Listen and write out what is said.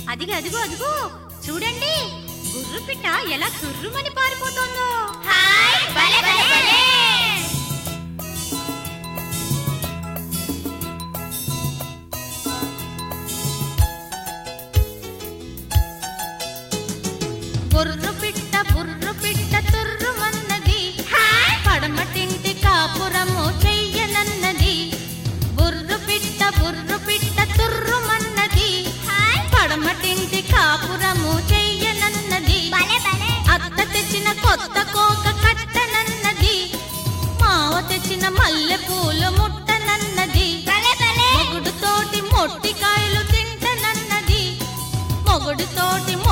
అదిగో అదిగో అదిగో చూడండి గుర్రు పిట్ట ఎలా తుర్రుమని పారిపోతుందో హాయ్ భలే భలే భలే బుర్రు పిట్ట బుర్రు పిట్ట తుర్రుమన్నది హాయ్ పడమటింటి కాపురము చెయ్యనన్నది బుర్రు పిట్ట బుర్రు పిట్ట తుర్రుమన్నది హాయ్ పడమటింటి కాపురము చెయ్యనన్నది భలే భలే అత్త తెచ్చిన కొత్త కోక కట్టనన్నది మావ తెచ్చిన మల్లె పూలు ముట్టనన్నది భలే భలే మొగుడుతోటి మొట్టికాయలు తింటనన్నది మొగుడుతోటి